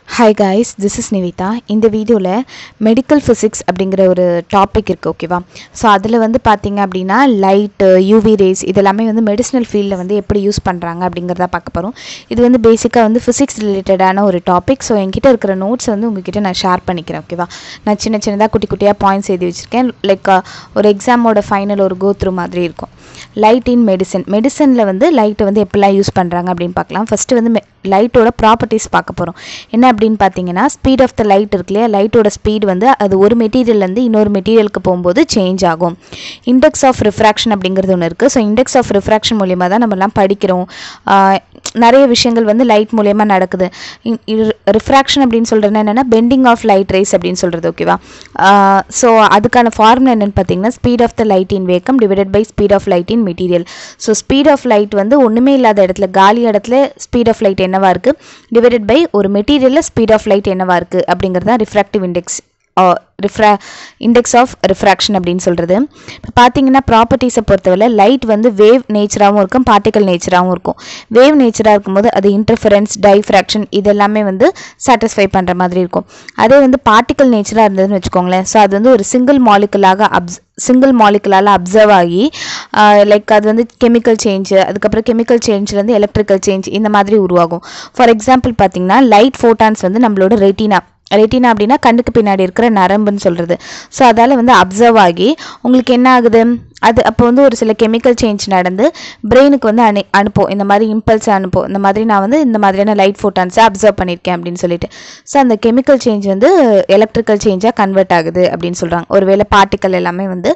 hi guys this is Nivitha இந்த வீடியோவில் medical physics அப்படிங்கிற ஒரு டாபிக் இருக்குது ஓகேவா ஸோ அதில் வந்து பார்த்தீங்க அப்படின்னா லைட்டு யூவி ரேஸ் இதெல்லாமே வந்து மெடிசினல் ஃபீல்டில் வந்து எப்படி யூஸ் பண்ணுறாங்க அப்படிங்கிறத பார்க்க போகிறோம் இது வந்து பேசிக்காக வந்து ஃபிசிக்ஸ் ரிலேட்டடான ஒரு டாபிக் ஸோ என்கிட்ட இருக்கிற நோட்ஸ் வந்து உங்ககிட்ட நான் ஷேர் பண்ணிக்கிறேன் ஓகேவா நான் சின்ன சின்னதாக குட்டி குட்டியாக பாயிண்ட்ஸ் எழுதி வச்சுருக்கேன் லைக் ஒரு எக்ஸாமோட ஃபைனல் ஒரு கோ த்ரூ மாதிரி இருக்கும் லைட் இன் மெடிசன் மெடிசனில் வந்து லைட்டை வந்து எப்படிலாம் யூஸ் பண்ணுறாங்க அப்படின்னு பார்க்கலாம் ஃபஸ்ட்டு வந்து லைட்டோட ப்ராப்பர்ட்டிஸ் பார்க்க போகிறோம் என்ன அப்படின்னு பார்த்தீங்கன்னா ஸ்பீட் ஆஃப் த லைட் இருக்கு இல்லையா லைட்டோட ஸ்பீட் வந்து அது ஒரு மெட்டீரியல்லேருந்து இன்னொரு மெட்டீரியலுக்கு போகும்போது சேஞ்ச் ஆகும் இண்டெக்ஸ் ஆஃப் ரிஃப்ராக்ஷன் அப்படிங்கிறது ஒன்று இருக்குது ஸோ இண்டெக்ஸ் ஆஃப் ரிஃப்ராக்ஷன் மூலியமாக தான் நம்மலாம் படிக்கிறோம் ஆஹ் நிறைய விஷயங்கள் வந்து லைட் மூலயமா நடக்குது ரிஃப்ராக்ஷன் அப்படின்னு சொல்கிறது என்னென்னா பெண்டிங் ஆஃப் லைட் ரேஸ் அப்படின்னு சொல்கிறது ஓகேவா ஸோ அதுக்கான ஃபார்முலா என்னென்னு பார்த்தீங்கன்னா speed of the light in vacuum divided by speed of light in material so speed of light வந்து ஒன்றுமே இல்லாத இடத்துல காலி இடத்துல ஸ்பீட் ஆஃப் லைட் என்னவா இருக்குது டிவைடட் பை ஒரு மெட்டீரியலில் ஸ்பீட் ஆஃப் லைட் என்னவா இருக்குது அப்படிங்கிறது தான் ரிஃப்ராக்டிவ் இண்டெக்ஸ் ரிஃப்ரா இண்டெக்ஸ் ஆஃப் ரிஃப்ராக்ஷன் அப்படின்னு சொல்கிறது இப்போ பார்த்தீங்கன்னா ப்ராப்பர்ட்டிஸை பொறுத்தவரை லைட் வந்து வேவ் நேச்சராகவும் இருக்கும் பார்ட்டிக்கல் நேச்சராகவும் இருக்கும் வேவ் நேச்சராக இருக்கும்போது அது இன்டர்ஃபரன்ஸ் டைஃப்ராக்ஷன் இதெல்லாமே வந்து சாட்டிஸ்ஃபை பண்ணுற மாதிரி இருக்கும் அதே வந்து பார்ட்டிக்கல் நேச்சராக இருந்ததுன்னு வச்சுக்கோங்களேன் ஸோ அது வந்து ஒரு சிங்கிள் மாலிகுலாக அப்ஸ் சிங்கிள் மாலிகுலால் அப்சர்வ் ஆகி லைக் அது வந்து கெமிக்கல் சேஞ்சு அதுக்கப்புறம் கெமிக்கல் சேஞ்ச்லேருந்து எலக்ட்ரிக்கல் சேஞ்ச் இந்த மாதிரி உருவாகும் ஃபார் எக்ஸாம்பிள் பார்த்தீங்கன்னா லைட் ஃபோட்டான்ஸ் வந்து நம்மளோட ரெட்டினா ரெட்டினா அப்படின்னா கண்ணுக்கு பின்னாடி இருக்கிற நரம்புன்னு சொல்கிறது ஸோ அதால் வந்து அப்சர்வ் ஆகி உங்களுக்கு என்ன ஆகுது அது அப்போ வந்து ஒரு சில கெமிக்கல் சேஞ்ச் நடந்து பிரெயினுக்கு வந்து அனு அனுப்போம் இந்த மாதிரி இம்பல்ஸ் அனுப்போம் இந்த மாதிரி நான் வந்து இந்த மாதிரியான லைட் ஃபோட்டான்ஸை அப்சர்வ் பண்ணியிருக்கேன் அப்படின்னு சொல்லிட்டு ஸோ அந்த கெமிக்கல் சேஞ்ச் வந்து எலக்ட்ரிக்கல் சேஞ்சாக கன்வெர்ட் ஆகுது அப்படின்னு சொல்கிறாங்க ஒருவேளை பார்ட்டிக்கல் எல்லாமே வந்து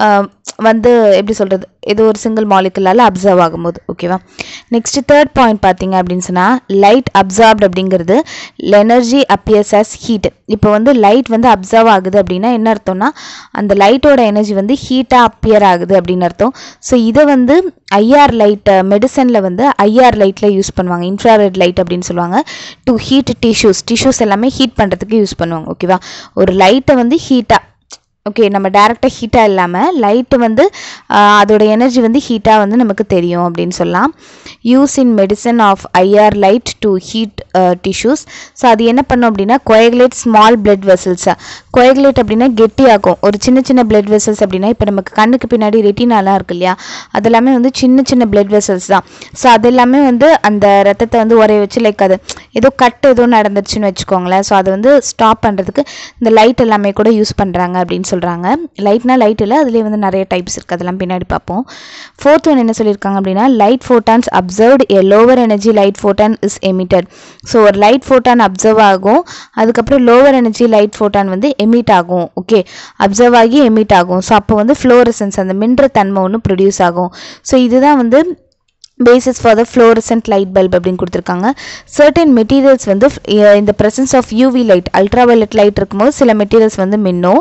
வந்து எப்படி சொல்கிறது ஏதோ ஒரு சிங்கிள் மாலிகுலால் அப்சர்வ் ஆகும்போது ஓகேவா நெக்ஸ்ட் தேர்ட் பாயிண்ட் பார்த்தீங்க அப்படின்னு சொன்னால் லைட் அப்சார்ப்ட் அப்படிங்கிறது எனர்ஜி அப்பியர்ஸ் அஸ் ஹீட் இப்போ வந்து லைட் வந்து அப்சர்வ் ஆகுது அப்படின்னா என்ன அர்த்தம்னா அந்த லைட்டோட எனர்ஜி வந்து ஹீட்டாக அப்பியர் ஆகுது அப்படின்னு அர்த்தம் ஸோ இதை வந்து ஐஆர் லைட் மெடிசனில் வந்து ஐஆர் லைட்டில் யூஸ் பண்ணுவாங்க இன்ஃப்ராரெட் லைட் அப்படின்னு சொல்லுவாங்க டு ஹீட் டிஷ்யூஸ் டிஷ்யூஸ் எல்லாமே ஹீட் பண்ணுறதுக்கு யூஸ் பண்ணுவாங்க ஓகேவா ஒரு லைட்டை வந்து ஹீட்டாக ஓகே நம்ம டேரெக்டாக ஹீட்டாக இல்லாமல் லைட்டு வந்து அதோட எனர்ஜி வந்து ஹீட்டாக வந்து நமக்கு தெரியும் அப்படின்னு சொல்லலாம் use in medicine of IR light to heat tissues so அது என்ன பண்ணும் அப்படின்னா கொயகுலேட் ஸ்மால் பிளட் வெசல்ஸை கொயகுலேட் அப்படின்னா கெட்டியாகும் ஒரு சின்ன சின்ன பிளட் வெசல்ஸ் அப்படின்னா இப்போ நமக்கு கண்ணுக்கு பின்னாடி ரெட்டினாலாம் இருக்கு இல்லையா அதெல்லாமே வந்து சின்ன சின்ன பிளட் வெசல்ஸ் தான் ஸோ அது எல்லாமே வந்து அந்த ரத்தத்தை வந்து உரைய வச்சு லைக் அது ஏதோ கட் ஏதோ நடந்துச்சுன்னு வச்சுக்கோங்களேன் ஸோ அதை வந்து ஸ்டாப் பண்ணுறதுக்கு இந்த லைட் எல்லாமே கூட யூஸ் பண்ணுறாங்க அப்படின்னு சொல்கிறாங்க லைட்னா லைட் இல்லை அதுலேயே வந்து நிறைய டைப்ஸ் இருக்குது அதெல்லாம் பின்னாடி பார்ப்போம் ஃபோர்த் ஒன் என்ன சொல்லியிருக்காங்க அப்படின்னா light photons observed a lower energy light photon is emitted so ஒரு லைட் ஃபோட்டான் அப்சர்வ் ஆகும் அதுக்கப்புறம் லோவர் எனர்ஜி லைட் ஃபோட்டான் வந்து எமிட் ஆகும் ஓகே அப்சர்வ் ஆகி எமிட் ஆகும் ஸோ அப்போ வந்து ஃப்ளோரசன்ஸ் அந்த மின்ற தன்மை ஒன்று ப்ரொடியூஸ் ஆகும் ஸோ இதுதான் வந்து basis for the fluorescent light bulb அப்படின்னு கொடுத்துருக்காங்க சர்டன் மெட்டீரியல்ஸ் வந்து இந்த presence of UV light ultra violet light இருக்கும்போது சில மெட்டீரியல்ஸ் வந்து மின்னும்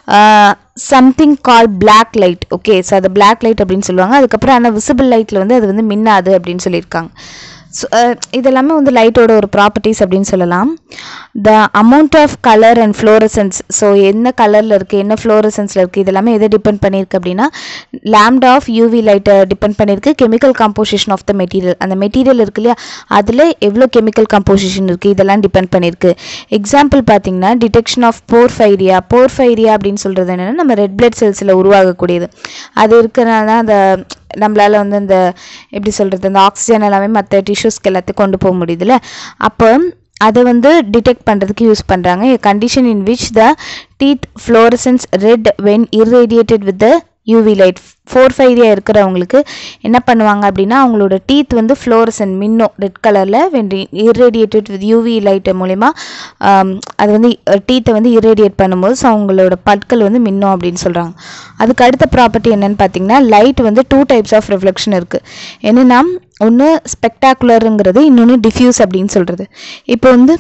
something call black light okay so அது பிளாக் லைட் அப்படின்னு சொல்லுவாங்க அதுக்கப்புறம் ஆனால் விசிபிள் லைட்டில் வந்து அது வந்து மின்னாது அப்படின்னு சொல்லியிருக்காங்க ஸோ இதெல்லாமே வந்து லைட்டோட ஒரு ப்ராப்பர்ட்டிஸ் அப்படின்னு சொல்லலாம் the amount of colour and fluorescence so என்ன கலரில் இருக்குது என்ன ஃப்ளோரசன்ஸில் இருக்குது இதெல்லாமே எதை டிபெண்ட் பண்ணியிருக்கு அப்படின்னா லேம்டா ஆஃப் யூவி லைட்டை டிபெண்ட் பண்ணியிருக்கு chemical composition of the material அந்த மெட்டீரியல் இருக்கு இல்லையா அதில் எவ்வளோ கெமிக்கல் காம்போசிஷன் இருக்குது இதெல்லாம் டிபெண்ட் பண்ணியிருக்கு எக்ஸாம்பிள் பார்த்தீங்கன்னா டிடெக்ஷன் ஆஃப் போர்ஃபைரியா போர்ஃபைரியா அப்படின்னு சொல்கிறது என்னென்னா நம்ம ரெட் பிளட் செல்ஸில் உருவாகக்கூடியது அது இருக்கிறனால தான் அந்த நம்மளால் வந்து இந்த எப்படி சொல்கிறது இந்த ஆக்சிஜன் எல்லாமே மற்ற டிஷ்யூஸ்க்கு எல்லாத்தையும் கொண்டு போக முடியுதுல்ல அப்போ அதை வந்து டிடெக்ட் பண்ணுறதுக்கு யூஸ் பண்ணுறாங்க condition in which the teeth fluorescence red when irradiated with the UV light porphyria இருக்கிறவங்களுக்கு என்ன பண்ணுவாங்க அப்படின்னா அவங்களோட டீத் வந்து ஃப்ளோரசன் மின்னும் ரெட் கலரில் when irradiated with UV light மூலிமா அது வந்து டீத்தை வந்து இர்ரேடியேட் பண்ணும்போது ஸோ அவங்களோட பற்கள் வந்து மின்னும் அப்படின்னு சொல்கிறாங்க அதுக்கு அடுத்த ப்ராப்பர்ட்டி என்னென்னு பார்த்தீங்கன்னா லைட் வந்து டூ டைப்ஸ் ஆஃப் ரிஃப்ளெக்ஷன் இருக்குது என்னென்னா ஒன்று ஸ்பெக்டாகுலருங்கிறது இன்னொன்று டிஃப்யூஸ் அப்படின்னு சொல்கிறது இப்போ வந்து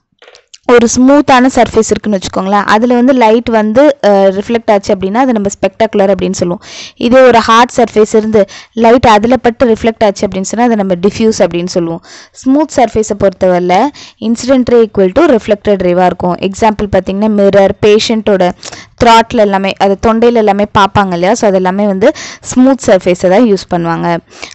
ஒரு ஸ்மூத்தான சர்ஃபேஸ் இருக்குன்னு வச்சுக்கோங்களேன் அதில் வந்து லைட் வந்து ரிஃப்ளெக்ட் ஆச்சு அப்படின்னா அது நம்ம ஸ்பெக்டாகுலர் அப்படின்னு சொல்லுவோம் இதே ஒரு ஹார்ட் சர்ஃபேஸ் இருந்து லைட் அதில் பட்டு ரிஃப்ளெக்ட் ஆச்சு அப்படின்னு சொன்னால் அதை நம்ம டிஃப்யூஸ் அப்படின்னு சொல்லுவோம் ஸ்மூத் சர்ஃபேஸை பொறுத்தவரை incident ray equal to reflected ரேவாக இருக்கும் எக்ஸாம்பிள் பார்த்தீங்கன்னா மிரர் பேஷண்ட்டோட த்ராட்டில் எல்லாமே அது தொண்டையில் எல்லாமே பார்ப்பாங்க இல்லையா ஸோ அது எல்லாமே வந்து ஸ்மூத் சர்ஃபேஸை தான் யூஸ் பண்ணுவாங்க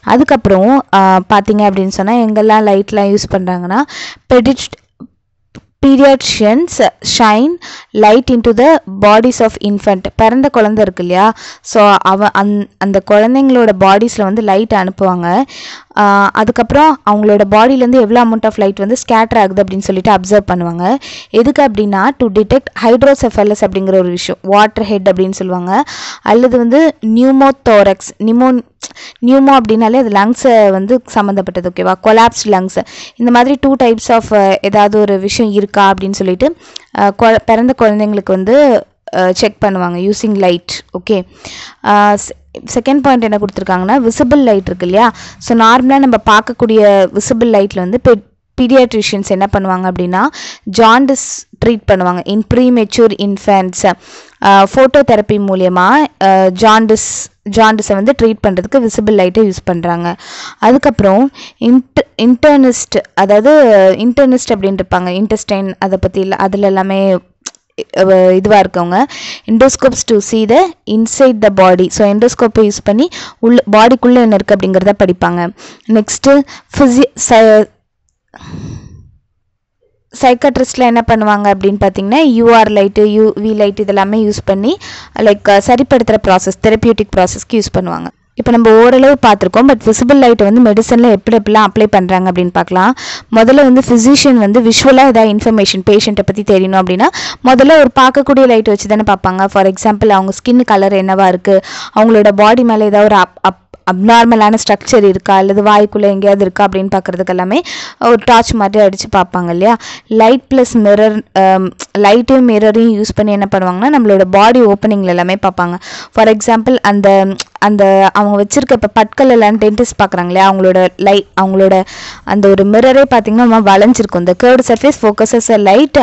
அதுக்கப்புறம் பார்த்தீங்க அப்படின்னு சொன்னால் எங்கெல்லாம் லைட்லாம் யூஸ் பண்ணுறாங்கன்னா பெடிட் paediatricians shine light into the bodies of infant பிறந்த குழந்தை இருக்கு இல்லையா ஸோ அவ அந் அந்த குழந்தைங்களோட பாடிஸில் வந்து லைட் அனுப்புவாங்க ஆஹ் அதுக்கப்புறம் அவங்களோட பாடியிலேருந்து எவ்வளோ அமௌண்ட் ஆஃப் லைட் வந்து ஸ்கேட்டர் ஆகுது அப்படின்னு சொல்லிட்டு அப்சர்வ் பண்ணுவாங்க எதுக்கு அப்படின்னா டு டிடெக்ட் ஹைட்ரோசெஃபலஸ் அப்படிங்கிற ஒரு விஷயம் வாட்டர் ஹெட் அப்படின்னு சொல்லுவாங்க அல்லது வந்து நியூமோதோரக்ஸ் நிமோ நியூமோ அப்படின்னாலே அது லங்ஸை வந்து சம்மந்தப்பட்டது ஓகேவா கொலாப்ஸ் லங்ஸ் இந்த மாதிரி டூ டைப்ஸ் ஆஃப் ஏதாவது ஒரு விஷயம் இருக்கா அப்படின்னு சொல்லிட்டு அஹ், கொ- பிறந்த குழந்தைங்களுக்கு வந்து செக் பண்ணுவாங்க using light okay second point என்ன கொடுத்துருக்காங்கன்னா விசிபிள் லைட் இருக்கு இல்லையா ஸோ நார்மலாக நம்ம பார்க்கக்கூடிய விசிபிள் லைட்டில் வந்து பெ பீடியாட்ரிஷியன்ஸ் என்ன பண்ணுவாங்க அப்படின்னா ஜாண்டிஸ் ட்ரீட் பண்ணுவாங்க in premature infants photo therapy மூலியமாக ஜாண்டிஸ் ஜாண்டிஸை வந்து ட்ரீட் பண்ணுறதுக்கு விசிபிள் லைட்டை யூஸ் பண்ணுறாங்க அதுக்கப்புறம் இன்ட் இன்டர்னிஸ்ட் அதாவது இன்டர்னிஸ்ட் அப்படின்னு இருப்பாங்க இன்டெஸ்டைன் அதை பற்றி அதில் எல்லாமே இதுவாக இருக்கவங்க endoscopes to see the inside the body so எண்டோஸ்கோப்பை யூஸ் பண்ணி உள்ள பாடிக்குள்ளே என்ன இருக்குது அப்படிங்கிறத படிப்பாங்க நெக்ஸ்ட்டு ஃபிசி சைக்காட்ரிஸ்டில் என்ன பண்ணுவாங்க அப்படின்னு பார்த்தீங்கன்னா யூஆர் லைட்டு யூவி லைட் இதெல்லாமே யூஸ் பண்ணி லைக் சரிப்படுத்துகிற ப்ராசஸ் தெரப்பியூட்டிக் ப்ராசஸ்க்கு யூஸ் பண்ணுவாங்க இப்போ நம்ம ஓரளவு பார்த்துருக்கோம் பட் விசிபிள் லைட்டை வந்து மெடிசனில் எப்படி எப்படிலாம் அப்ளை பண்ணுறாங்க அப்படின்னு பார்க்கலாம் முதல்ல வந்து ஃபிசிஷியன் வந்து விஷுவலாக ஏதாவது இன்ஃபர்மேஷன் பேஷண்ட்டை பற்றி தெரியணும் அப்படின்னா முதல்ல ஒரு பார்க்கக்கூடிய லைட் வச்சு தானே பார்ப்பாங்க ஃபார் எக்ஸாம்பிள் அவங்க ஸ்கின் கலர் என்னவா இருக்குது அவங்களோட பாடி மேலே ஏதாவது ஒரு அப் அப் அப்நார்மலான ஸ்ட்ரக்சர் இருக்கா அல்லது வாய்க்குள்ளே எங்கேயாவது இருக்கா அப்படின்னு பார்க்குறதுக்கு எல்லாமே ஒரு டார்ச் மாதிரி அடித்து பார்ப்பாங்க இல்லையா லைட் ப்ளஸ் மிரர் லைட்டையும் மிரரையும் யூஸ் பண்ணி என்ன பண்ணுவாங்கன்னா நம்மளோட பாடி ஓப்பனிங்கில் எல்லாமே பார்ப்பாங்க ஃபார் எக்ஸாம்பிள் அந்த அந்த அவங்க வச்சிருக்க இப்போ பட்கள் எல்லாம் டென்டிஸ்ட் பார்க்குறாங்க இல்லையா அவங்களோட லை அவங்களோட அந்த ஒரு மிரரே பார்த்தீங்கன்னா நம்ம வளைஞ்சிருக்கும் இந்த curved surface focuses a light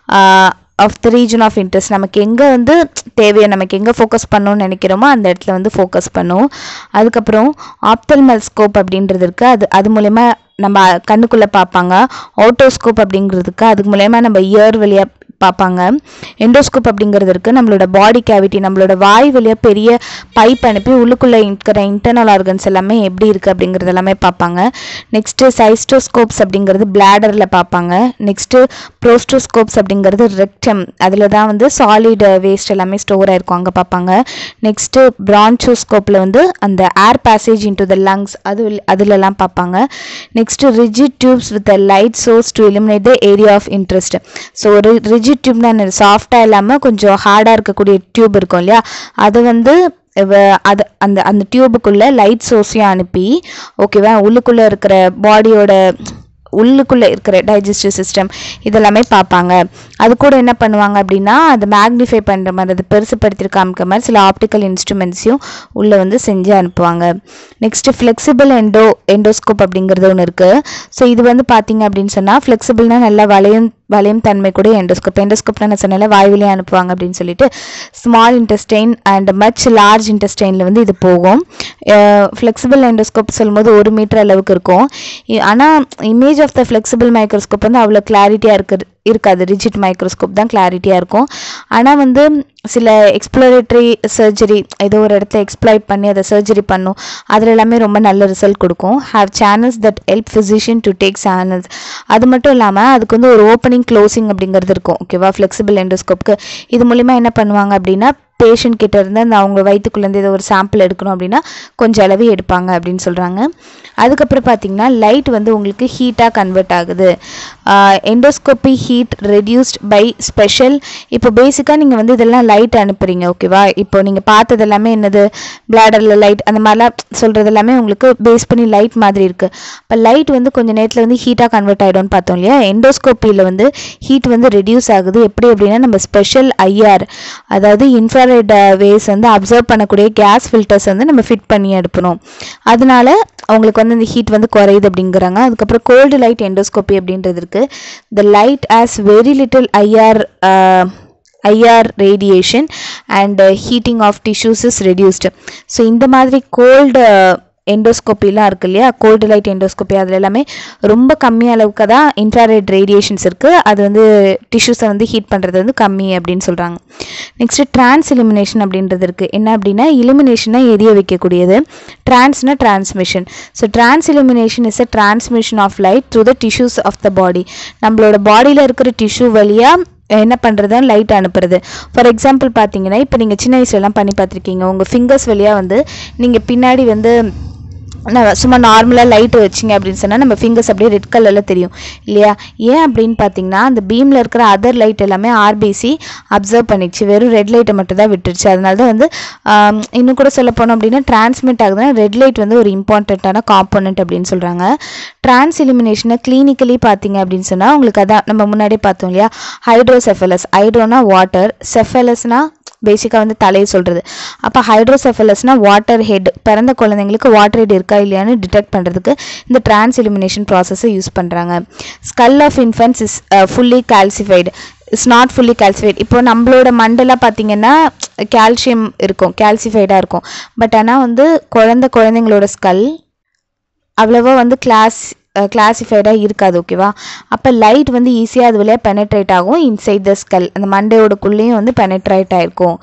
of the region of interest நமக்கு எங்கே வந்து தேவையோ நமக்கு எங்கே ஃபோக்கஸ் பண்ணணும்னு நினைக்கிறோமோ அந்த இடத்துல வந்து ஃபோக்கஸ் பண்ணும் அதுக்கப்புறம் ஆப்தல்மல் ஸ்கோப் அப்படின்றது இருக்குது அது அது மூலயமா நம்ம கண்ணுக்குள்ளே பார்ப்பாங்க ஆட்டோஸ்கோப் அப்படிங்கிறதுக்கு அதுக்கு மூலயமா நம்ம இயர் வழியாக பார்ப்பாங்க எண்டோஸ்கோப் அப்படிங்கிறது இருக்குது நம்மளோட பாடி கேவிட்டி நம்மளோட வாய் வழியாக பெரிய பைப் அனுப்பி உள்ளுக்குள்ளே இருக்கிற இன்டர்னல் ஆர்கன்ஸ் எல்லாமே எப்படி இருக்குது அப்படிங்கிறது எல்லாமே பார்ப்பாங்க நெக்ஸ்ட்டு சைஸ்டோஸ்கோப்ஸ் அப்படிங்கிறது பிளாடரில் பார்ப்பாங்க நெக்ஸ்ட்டு ப்ரோஸ்டோஸ்கோப்ஸ் அப்படிங்கிறது ரெக்டம் அதில் தான் வந்து சாலிட் வேஸ்ட் எல்லாமே ஸ்டோர் ஆயிருக்கும் அங்கே பார்ப்பாங்க நெக்ஸ்ட்டு பிரான்ச்சோஸ்கோப்பில் வந்து அந்த air passage into the lungs அது அதிலெல்லாம் பார்ப்பாங்க next rigid tubes with light source to eliminate the area of interest so ஒரு ரிஜிட் டியூப்னா சாஃப்டாக இல்லாமல் கொஞ்சம் ஹார்டாக இருக்கக்கூடிய டியூப் இருக்கும் இல்லையா அது வந்து இவ- அது அந்த அந்த டியூபுக்குள்ளே லைட் சோர்ஸையும் அனுப்பி ஓகேவா உள்ளுக்குள்ளே இருக்கிற பாடியோட உள்ளுக்குள்ளே இருக்கிற டைஜஸ்டிவ் சிஸ்டம் இதெல்லாமே பார்ப்பாங்க அது கூட என்ன பண்ணுவாங்க அப்படின்னா அதை மேக்னிஃபை பண்ணுற மாதிரி அது பெருசுப்படுத்தி காமிக்கிற மாதிரி சில ஆப்டிக்கல் இன்ஸ்ட்ருமெண்ட்ஸையும் உள்ளே வந்து செஞ்சு அனுப்புவாங்க நெக்ஸ்ட்டு ஃப்ளெக்சிபிள் எண்டோ எண்டோஸ்கோப் அப்படிங்கிறது ஒன்று இருக்குது ஸோ இது வந்து பார்த்தீங்க அப்படின்னு சொன்னால் ஃப்ளெக்சிபிள்னா நல்லா வளையும் வளையும் தன்மை கூட எண்டோஸ்கோப் எண்டோஸ்கோப்னா நான் சொன்னேன்ல வாய் வழியா அனுப்புவாங்க அப்படின்னு சொல்லிட்டு small intestine and much large இன்டெஸ்டைனில் வந்து இது போகும் ஃப்ளெக்சிபிள் எண்டோஸ்கோப் சொல்லும்போது ஒரு மீட்டர் அளவுக்கு இருக்கும் ஆனால் image of the flexible microscope வந்து அவ்வளோ கிளாரிட்டியாக இருக்குது இருக்காது ரிஜிட் மைக்ரோஸ்கோப் தான் கிளாரிட்டியாக இருக்கும் ஆனால் வந்து சில எக்ஸ்ப்ளோரேட்டரி சர்ஜரி ஏதோ ஒரு இடத்துல எக்ஸ்ப்ளாய்ட் பண்ணி அதை சர்ஜரி பண்ணும் அதில் எல்லாமே ரொம்ப நல்ல ரிசல்ட் கொடுக்கும் have channels that help physician to take channels அது மட்டும் இல்லாமல் அதுக்கு வந்து ஒரு ஓப்பனிங் க்ளோசிங் அப்படிங்கிறது இருக்கும் ஓகேவா ஃப்ளெக்சிபிள் எண்டோஸ்கோப்க்கு இது மூலிமா என்ன பண்ணுவாங்க அப்படின்னா பேஷண்ட் கிட்ட இருந்து அந்த அவங்க வயிற்றுக்குள்ளேருந்து ஏதோ ஒரு சாம்பிள் எடுக்கணும் அப்படின்னா கொஞ்சம் அளவு எடுப்பாங்க அப்படின்னு சொல்கிறாங்க அதுக்கப்புறம் பார்த்தீங்கன்னா லைட் வந்து உங்களுக்கு ஹீட்டாக கன்வெர்ட் ஆகுது endoscopy heat reduced by special இப்போ பேசிக்காக நீங்கள் வந்து இதெல்லாம் லைட் அனுப்புறீங்க ஓகேவா இப்போ நீங்கள் பார்த்தது எல்லாமே என்னது பிளாடரில் லைட் அந்த மாதிரிலாம் சொல்கிறது எல்லாமே உங்களுக்கு பேஸ் பண்ணி லைட் மாதிரி இருக்குது இப்போ லைட் வந்து கொஞ்சம் நேரத்தில் வந்து ஹீட்டாக கன்வெர்ட் ஆகிடும்னு பார்த்தோம் இல்லையா எண்டோஸ்கோப்பியில் வந்து ஹீட் வந்து ரெடியூஸ் ஆகுது எப்படி அப்படின்னா நம்ம ஸ்பெஷல் ஐஆர் அதாவது இன்ஃப்ராரெட் வேஸ் வந்து அப்சர்வ் பண்ணக்கூடிய கேஸ் ஃபில்டர்ஸ் வந்து நம்ம ஃபிட் பண்ணி எடுப்பணும் அதனால அவங்களுக்கு வந்து இந்த ஹீட் வந்து குறையுது அப்படிங்கிறாங்க அதுக்கப்புறம் கோல்டு லைட் எண்டோஸ்கோப்பி அப்படின்றது இருக்குது the light has very little IR IR radiation and heating of tissues is reduced so இந்த மாதிரி கோல்டு எண்டோஸ்கோப்பிலாம் இருக்கு இல்லையா கோல்டு லைட் எண்டோஸ்கோப்பி அதில் எல்லாமே ரொம்ப கம்மி அளவுக்கு தான் இன்ஃப்ராரெட் ரேடியேஷன்ஸ் இருக்குது அது வந்து டிஷ்யூஸை வந்து ஹீட் பண்ணுறது வந்து கம்மி அப்படின்னு சொல்கிறாங்க நெக்ஸ்ட்டு ட்ரான்ஸ் இலிமினேஷன் அப்படின்றது இருக்குது என்ன அப்படின்னா இலிமினேஷனை எரிய வைக்கக்கூடியது ட்ரான்ஸ்னா transmission so transillumination is a transmission of light through the tissues of the body நம்மளோட பாடியில் இருக்கிற டிஷ்யூ வழியாக என்ன பண்ணுறது லைட் அனுப்புறது ஃபார் எக்ஸாம்பிள் பார்த்தீங்கன்னா இப்போ நீங்கள் சின்ன வயசுலலாம் பண்ணி பார்த்துருக்கீங்க உங்கள் ஃபிங்கர்ஸ் வழியாக வந்து நீங்கள் பின்னாடி வந்து நான் சும்மா நார்மலாக லைட்டு வச்சிங்க அப்படின்னு சொன்னால் நம்ம ஃபிங்கர்ஸ் அப்படியே ரெட் கலரில் தெரியும் இல்லையா ஏன் அப்படின்னு பார்த்தீங்கன்னா அந்த பீமில் இருக்கிற அதர் லைட் எல்லாமே ஆர்பிசி அப்சர்வ் பண்ணிச்சு வெறும் ரெட் லைட்டை மட்டும் தான் விட்டுருச்சு அதனால தான் வந்து ஆம், இன்னும் கூட சொல்ல போனோம் அப்படின்னா டிரான்ஸ்மிட் ஆகுதுன்னா ரெட் லைட் வந்து ஒரு இம்பார்ட்டண்ட்டான காம்போனன்ட் அப்படின்னு சொல்கிறாங்க டிரான்ஸ் இலிமினேஷனை கிளினிக்கலி பார்த்தீங்க அப்படின்னு சொன்னால் உங்களுக்கு அதான் நம்ம முன்னாடியே பார்த்தோம் இல்லையா ஹைட்ரோசெஃபலஸ் ஹைட்ரோனா வாட்டர் செஃபலஸ்னா பேசிக்காக வந்து தலையை சொல்கிறது அப்போ ஹைட்ரோசெஃபலஸ்னால் வாட்டர் ஹெட் பிறந்த குழந்தைங்களுக்கு வாட்டர் ஹெட் இருக்கா இல்லையான்னு டிடெக்ட் பண்ணுறதுக்கு இந்த டிரான்ஸ் எலிமினேஷன் ப்ராசஸை யூஸ் பண்ணுறாங்க skull of infants is fully calcified it's not fully calcified இப்போ நம்மளோட மண்டெல்லாம் பார்த்தீங்கன்னா கால்சியம் இருக்கும் கால்சிஃபைடாக இருக்கும் பட் ஆனால் வந்து குழந்தை குழந்தைங்களோட ஸ்கல் அவ்வளோவா வந்து கிளாஸ் கிளாசிஃபைடாக இருக்காது ஓகேவா அப்போ லைட் வந்து ஈஸியாக அது வழியாக பெனட்ரேட் ஆகும் இன்சைட் த ஸ்கல் அந்த மண்டையோடக்குள்ளேயும் வந்து பெனட்ரேட் ஆகிருக்கும்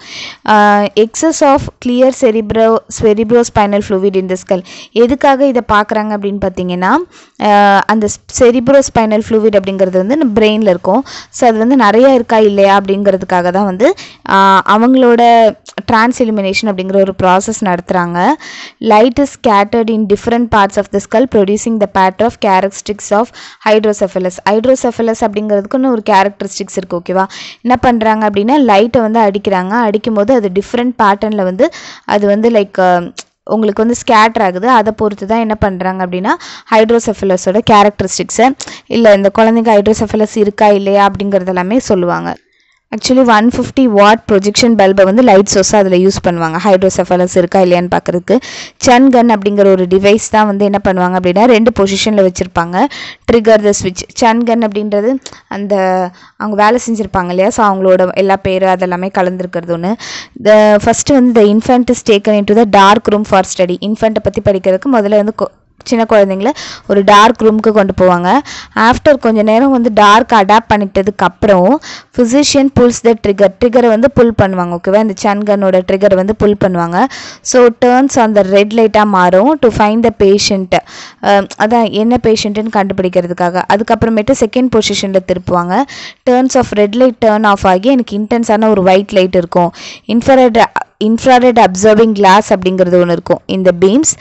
excess of clear cerebro cerebrospinal fluid in the skull எதுக்காக இதை பார்க்குறாங்க அப்படின்னு பார்த்தீங்கன்னா ஆஹ் அந்த செரிப்ரோ ஸ்பைனல் ஃப்ளூவிட் அப்படிங்கிறது வந்து நம்ம பிரெயினில் இருக்கும் ஸோ அது வந்து நிறைய இருக்கா இல்லையா அப்படிங்கிறதுக்காக தான் வந்து ஆஹ் அவங்களோட ட்ரான்ஸ் எலிமினேஷன் அப்படிங்கிற ஒரு ப்ராசஸ் நடத்துகிறாங்க light is scattered in different parts of the skull producing the pattern of characteristics of hydrocephalus hydrocephalus அப்படிங்கிறதுக்குன்னு ஒரு கேரக்டரிஸ்டிக்ஸ் இருக்குது ஓகேவா என்ன பண்ணுறாங்க அப்படின்னா லைட்டை வந்து அடிக்கிறாங்க அடிக்கும்போது அது டிஃப்ரெண்ட் பேட்டர்னில் வந்து அது வந்து லைக் உங்களுக்கு வந்து ஸ்கேட்டர் ஆகுது அதை பொறுத்து தான் என்ன பண்ணுறாங்க அப்படின்னா ஹைட்ரோசெஃபலஸோட கேரக்டரிஸ்டிக்ஸை இல்லை இந்த குழந்தைங்க ஹைட்ரோசெஃபலஸ் இருக்கா இல்லையா அப்படிங்கிறது எல்லாமே சொல்லுவாங்க actually one fifty watt projection பல்பை வந்து லைட் சோர்ஸாக அதில் யூஸ் பண்ணுவாங்க ஹைட்ரோசெஃபலஸ் இருக்கா இல்லையான்னு பார்க்குறதுக்கு சன் கன் அப்படிங்கிற ஒரு டிவைஸ் தான் வந்து என்ன பண்ணுவாங்க அப்படின்னா ரெண்டு பொசிஷனில் வச்சுருப்பாங்க ட்ரிகர் த ஸ்விட்ச் சன் கன் அப்படின்றது அந்த அவங்க வேலை செஞ்சுருப்பாங்க இல்லையா ஸோ அவங்களோட எல்லா பேர் அதெல்லாமே கலந்துருக்கிறது ஒன்று த ஃபஸ்ட்டு வந்து the infant is taken in to the dark room for study இன்ஃபென்ட்டை பற்றி படிக்கிறதுக்கு முதல்ல வந்து கொ- சின்ன குழந்தைங்கள ஒரு டார்க் ரூமுக்கு கொண்டு போவாங்க ஆஃப்டர் கொஞ்ச நேரம் வந்து டார்க் அடாப்ட் பண்ணிட்டதுக்கு அப்புறம் ஃபிசிஷியன் புல்ஸ் த ட்ரிகர் ட்ரிகரை வந்து புல் பண்ணுவாங்க ஓகேவா இந்த சன்கனோட ட்ரிகரை வந்து புல் பண்ணுவாங்க ஸோ டேர்ன்ஸ் அந்த ரெட் லைட்டாக மாறும் டு ஃபைண்ட் த பேஷண்ட்டு அதான் என்ன பேஷண்ட்டுன்னு கண்டுபிடிக்கிறதுக்காக அதுக்கப்புறமேட்டு செகண்ட் பொசிஷனில் திருப்புவாங்க turns off red light turn off ஆகி எனக்கு இன்டென்ஸான ஒரு ஒயிட் லைட் இருக்கும் இன்ஃப்ராரெட் இன்ஃப்ராரெட் அப்சர்விங் கிளாஸ் அப்படிங்கிறது ஒன்று இருக்கும் இந்த பீம்ஸ்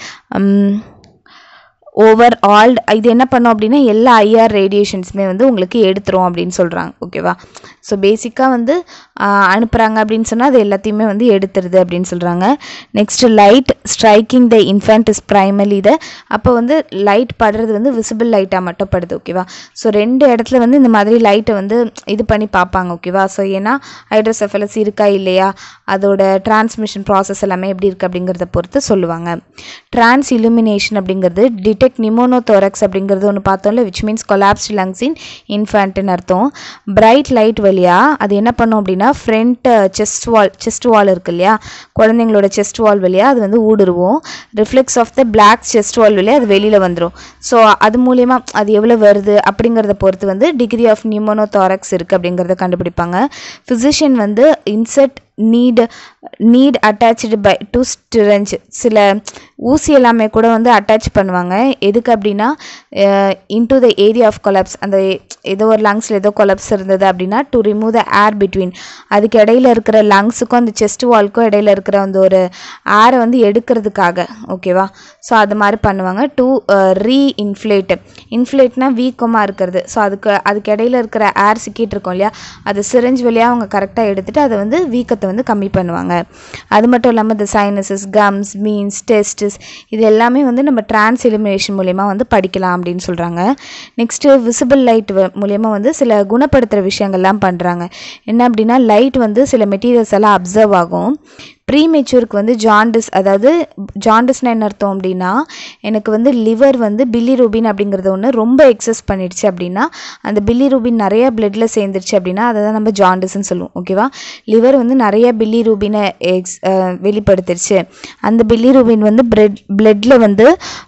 ஓவர் ஆல் இது என்ன பண்ணும் அப்படின்னா எல்லா ஐஆர் ரேடியேஷன்ஸுமே வந்து உங்களுக்கு எடுத்துரும் அப்படின்னு சொல்கிறாங்க ஓகேவா ஸோ பேசிக்காக வந்து ஆஹ், அனுப்புகிறாங்க அப்படின்னு சொன்னால் அது எல்லாத்தையுமே வந்து எடுத்துருது அப்படின்னு சொல்கிறாங்க next light striking the infant is primarily the அப்போ வந்து லைட் படுறது வந்து விசிபிள் லைட்டாக மட்டும் படுது ஓகேவா ஸோ ரெண்டு இடத்துல வந்து இந்த மாதிரி லைட்டை வந்து இது பண்ணி பார்ப்பாங்க ஓகேவா ஸோ ஏன்னா ஹைட்ரோசெஃபலஸ் இருக்கா இல்லையா அதோட டிரான்ஸ்மிஷன் ப்ராசஸ் எல்லாமே எப்படி இருக்குது அப்படிங்கிறத பொறுத்து சொல்லுவாங்க ட்ரான்ஸ் இலுமினேஷன் அப்படிங்கிறது டிடெக்ட் நிமோனோதோரக்ஸ் அப்படிங்கிறது ஒன்று பார்த்தோம்ல which means collapsed lungs in இன்ஃபேண்ட்னு அர்த்தம் பிரைட் லைட் வழியாக அது என்ன பண்ணும் அப்படின்னா front chest wall chest wall இருக்கு இல்லையா குழந்தைங்களோட செஸ்ட் வால் வழியாக அது வந்து ஊடுருவும் reflex of the black chest wall வழியாக அது வெளியில் வந்துடும் ஸோ அது மூலயமா அது எவ்வளோ வருது அப்படிங்கிறத பொறுத்து வந்து டிகிரி ஆஃப் நிமோனோதாரக்ஸ் இருக்குது அப்படிங்கிறத கண்டுபிடிப்பாங்க ஃபிசிஷியன் வந்து insert need need attach by to syringe சில ஊசி எல்லாமே கூட வந்து அட்டாச் பண்ணுவாங்க எதுக்கு அப்படின்னா into the area of collapse அந்த ஏதோ ஒரு லங்ஸில் ஏதோ கொலாப்ஸ் இருந்தது அப்படின்னா to remove the air between அதுக்கு இடையில இருக்கிற லங்ஸுக்கும் அந்த செஸ்ட் வால்க்கும் இடையில இருக்கிற அந்த ஒரு ஏரை வந்து எடுக்கிறதுக்காக ஓகேவா ஸோ அது மாதிரி பண்ணுவாங்க டு ரீ இன்ஃப்ளேட் இன்ஃப்ளேட்னா வீக்கமாக இருக்கிறது ஸோ அதுக்கு அதுக்கு இடையில இருக்கிற ஏர் சிக்கிட்டு இருக்கும் இல்லையா அது சிரஞ்ச் வழியாக அவங்க கரெக்டாக எடுத்துட்டு அதை வந்து வீக்கத்தை வந்து கம்மி பண்ணுவாங்க அது மட்டும் இல்லாமல் இந்த சைனசஸ் கம்ஸ் மீன்ஸ் டெஸ்டிஸ் இது எல்லாமே வந்து நம்ம டிரான்ஸ் எலிமினேஷன் மூலயமா வந்து படிக்கலாம் அப்படின்னு சொல்கிறாங்க நெக்ஸ்ட்டு விசிபிள் லைட் மூலயமா வந்து சில குணப்படுத்துகிற விஷயங்கள்லாம் பண்ணுறாங்க என்ன அப்படின்னா லைட் வந்து சில மெட்டீரியல்ஸ் எல்லாம் அப்சர்வ் ஆகும் ப்ரீ மெச்சூருக்கு வந்து ஜாண்டிஸ் அதாவது ஜாண்டிஸ்னால் என்ன அர்த்தம் அப்படின்னா எனக்கு வந்து லிவர் வந்து பில்லிரூபின் அப்படிங்கிறது ஒன்று ரொம்ப எக்ஸஸ் பண்ணிடுச்சு அப்படின்னா அந்த பில்லிரூபின் நிறைய பிளட்டில் சேர்ந்துருச்சு அப்படின்னா அதை தான் நம்ம ஜாண்டிஸ்ன்னு சொல்லுவோம் ஓகேவா லிவர் வந்து நிறைய பில்லிரூபினை எக்ஸ் வெளிப்படுத்திடுச்சு அந்த பில்லிரூபின் வந்து பிரெட் பிளட்டில் வந்து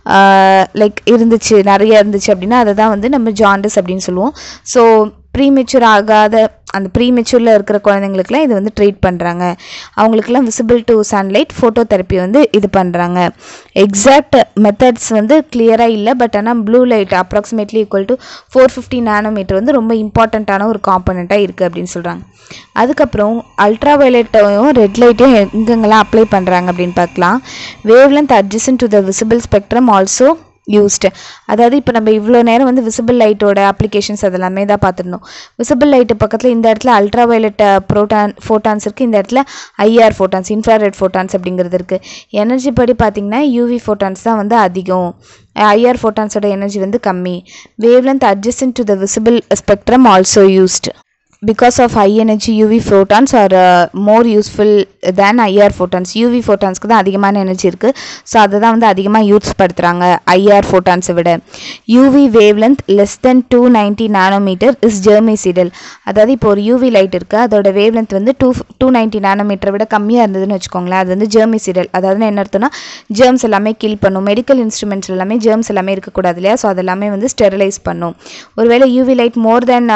லைக் இருந்துச்சு நிறைய இருந்துச்சு அப்படின்னா அதை தான் வந்து நம்ம ஜாண்டிஸ் அப்படின்னு சொல்லுவோம் ஸோ ப்ரீமெச்சூர் ஆகாத அந்த ப்ரீமெச்சூரில் இருக்கிற குழந்தைங்களுக்குலாம் இது வந்து ட்ரீட் பண்ணுறாங்க அவங்களுக்குலாம் visible to sunlight phototherapy வந்து இது பண்ணுறாங்க எக்ஸாக்ட் மெத்தட்ஸ் வந்து கிளியராக இல்லை பட் ஆனால் blue light approximately equal to four fifty nanometre வந்து ரொம்ப இம்பார்ட்டண்ட்டான ஒரு காம்பனண்ட்டாக இருக்குது அப்படின்னு சொல்கிறாங்க அதுக்கப்புறம் அல்ட்ரா வயலட்டையும் ரெட் லைட்டையும் எங்கெங்கெல்லாம் அப்ளை பண்ணுறாங்க அப்படின்னு பார்க்கலாம் wavelength adjacent to the visible spectrum also used அதாவது இப்போ நம்ம இவ்வளோ நேரம் வந்து விசிபிள் லைட்டோட அப்ளிகேஷன்ஸ் அதெல்லாமே தான் பார்த்துருந்தோம் விசிபிள் லைட்டு பக்கத்தில் இந்த இடத்துல அல்ட்ரா வயலட் ப்ரோட்டான் ஃபோட்டான்ஸ் இருக்குது இந்த இடத்துல ஐஆர் ஃபோட்டான்ஸ் இன்ஃப்ராரெட் ஃபோட்டான்ஸ் அப்படிங்கிறது இருக்குது எனர்ஜி படி பார்த்திங்கன்னா யூவி ஃபோட்டான்ஸ் தான் வந்து அதிகம் ஐஆர் ஃபோட்டான்ஸோட எனர்ஜி வந்து கம்மி wavelength adjacent to the visible spectrum also used because of high energy UV photons are uh, more useful than IR photons UV photonsக்கு தான் அதிகமான எனர்ஜி இருக்குது ஸோ அதை தான் வந்து அதிகமாக யூஸ் படுத்துகிறாங்க ஐஆர் ஃபோட்டான்ஸை விட UV wavelength less than two ninety nanometre is germicidal அதாவது இப்போ ஒரு யூவி லைட் இருக்குது அதோட வேவ் லென்த் வந்து டூ டூ நைன்ட்டி நானோமீட்டரை விட கம்மியாக இருந்ததுன்னு வச்சுக்கோங்களேன் அது வந்து ஜெர்மிசிடல் அதாவது என்ன அர்த்தம்னா ஜெர்ம்ஸ் எல்லாமே கில் பண்ணும் மெடிக்கல் இன்ஸ்ட்ருமெண்ட்ஸ் எல்லாமே ஜெர்ம்ஸ் எல்லாமே இருக்கக்கூடாது இல்லையா ஸோ அதெல்லாமே வந்து ஸ்டெரிலைஸ் பண்ணும் ஒருவேளை யூவி லைட் மோர் தென்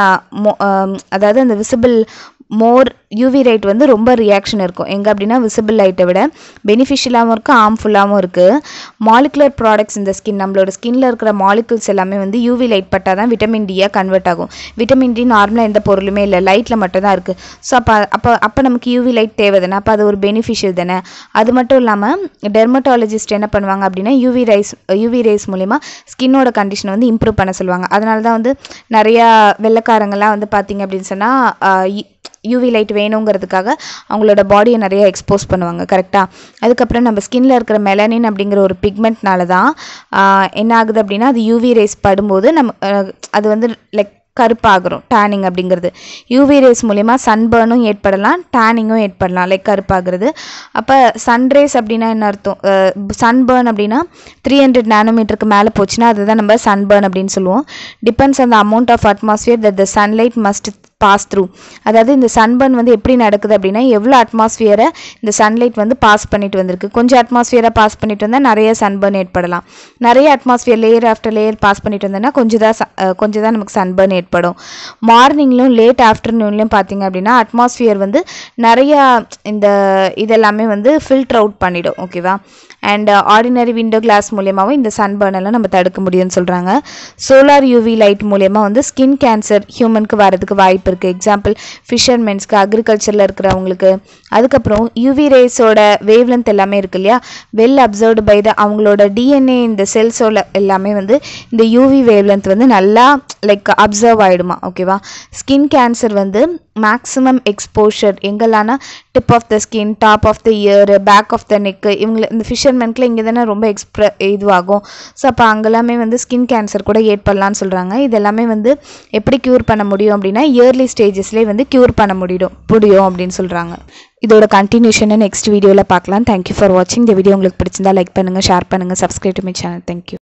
அதாவது அந்த விசிபிள் மோர் யூவி லைட் வந்து ரொம்ப ரியாக்ஷன் இருக்கும் எங்கே அப்படின்னா விசிபிள் லைட்டை விட பெனிஃபிஷியலாகவும் இருக்குது ஹார்ம்ஃபுல்லாகவும் இருக்குது மாலிகுலர் ப்ராடக்ட்ஸ் இந்த ஸ்கின் நம்மளோட ஸ்கின்ல இருக்கிற மாலிகுல்ஸ் எல்லாமே வந்து யூவி லைட் பட்டால் தான் விட்டமின் டியாக கன்வெர்ட் ஆகும் விட்டமின் டி நார்மலாக எந்த பொருளுமே இல்லை லைட்டில் மட்டும் தான் இருக்குது ஸோ அப்போ அப்போ அப்போ நமக்கு யூவி லைட் தேவை தானே அப்போ அது ஒரு பெனிஃபிஷியல் தானே அது மட்டும் இல்லாமல் டெர்மட்டாலஜிஸ்ட் என்ன பண்ணுவாங்க அப்படின்னா யூவி ரைஸ் யூவி ரேஸ் மூலிமா ஸ்கின்னோட கண்டிஷனை வந்து இம்ப்ரூவ் பண்ண சொல்லுவாங்க அதனால தான் வந்து நிறையா வெள்ளைக்காரங்கெல்லாம் வந்து பார்த்தீங்க அப்படின்னு சொன்னால் யூவி லைட் வேணுங்கிறதுக்காக அவங்களோட பாடியை நிறைய எக்ஸ்போஸ் பண்ணுவாங்க கரெக்டாக அதுக்கப்புறம் நம்ம ஸ்கின்ல இருக்கிற மெலனின் அப்படிங்கிற ஒரு பிக்மெண்ட்னால தான் என்ன ஆகுது அப்படின்னா அது யூவி ரேஸ் படும்போது நம்ம அது வந்து லைக் கருப்பாகிறோம் டேனிங் அப்படிங்கிறது யூவி ரேஸ் மூலிமா சன்பர்னும் ஏற்படலாம் டேனிங்கும் ஏற்படலாம் லைக் கருப்பாகிறது அப்போ சன்ரேஸ் அப்படின்னா என்ன அர்த்தம் சன்பர்ன் அப்படின்னா த்ரீ ஹண்ட்ரட் நானோமீட்டருக்கு மேலே போச்சுன்னா அதுதான் நம்ம சன்பர்ன் அப்படின்னு சொல்லுவோம் depends on the amount of atmosphere that the sunlight must pass through அதாவது இந்த சன்பர்ன் வந்து எப்படி நடக்குது அப்படின்னா எவ்வளோ அட்மாஸ்பியரை இந்த சன்லைட் வந்து பாஸ் பண்ணிட்டு வந்திருக்கு கொஞ்சம் அட்மாஸ்பியரை பாஸ் பண்ணிட்டு வந்தால் நிறைய சன்பர்ன் ஏற்படலாம் நிறைய atmosphere layer after layer pass பண்ணிட்டு வந்தோன்னா கொஞ்சம் தான் கொஞ்சம் தான் நமக்கு சன்பர்ன் ஏற்படும் மார்னிங்லையும் லேட் ஆஃப்டர்நூன்லையும் பார்த்தீங்க அப்படின்னா அட்மாஸ்பியர் வந்து நிறையா இந்த இதெல்லாமே வந்து ஃபில்டர் அவுட் பண்ணிடும் ஓகேவா அண்ட் ஆர்டினரி விண்டோ கிளாஸ் மூலியமாகவும் இந்த சன்பர்ன் எல்லாம் நம்ம தடுக்க முடியும்னு சொல்கிறாங்க சோலார் யூவி லைட் மூலியமாக வந்து ஸ்கின் கேன்சர் ஹியூமனுக்கு வரதுக்கு வாய்ப்பு இருக்குது எக்ஸாம்பிள் ஃபிஷர்மென்ஸ்க்கு அக்ரிகல்ச்சரில் இருக்கிறவங்களுக்கு அதுக்கப்புறம் யூவி ரேஸோட வேவ் லென்த் எல்லாமே இருக்கு இல்லையா வெல் அப்சர்வ்டு பை த அவங்களோட டிஎன்ஏ இந்த செல்ஸோட எல்லாமே வந்து இந்த யூவி வேவ் லென்த் வந்து நல்லா லைக் அப்சர்வ் ஆகிடுமா ஓகேவா ஸ்கின் கேன்சர் வந்து மேக்ஸிமம் எக்ஸ்போஷர் எங்கெல்லாம்னா tip of the skin top of the ear back of the neck இவங்களை இந்த ஃபிஷர்மென்ட்ல இங்கே தானே ரொம்ப எக்ஸ்ப்ர இதுவாகும் ஸோ அப்போ அங்கெல்லாமே வந்து ஸ்கின் கேன்சர் கூட ஏற்படலாம்னு சொல்கிறாங்க இதெல்லாமே வந்து எப்படி க்யூர் பண்ண முடியும் அப்படின்னா இயர்லி ஸ்டேஜஸ்லேயே வந்து க்யூர் பண்ண முடியும் முடியும் அப்படின்னு சொல்கிறாங்க இதோட கண்டினியூஷனை நெக்ஸ்ட் வீடியோவில் பார்க்கலாம் தேங்க்யூ ஃபார் வாட்சிங் இந்த வீடியோ உங்களுக்கு பிடிச்சிருந்தா லைக் பண்ணுங்கள் ஷேர் பண்ணுங்கள் subscribe to my channel thank you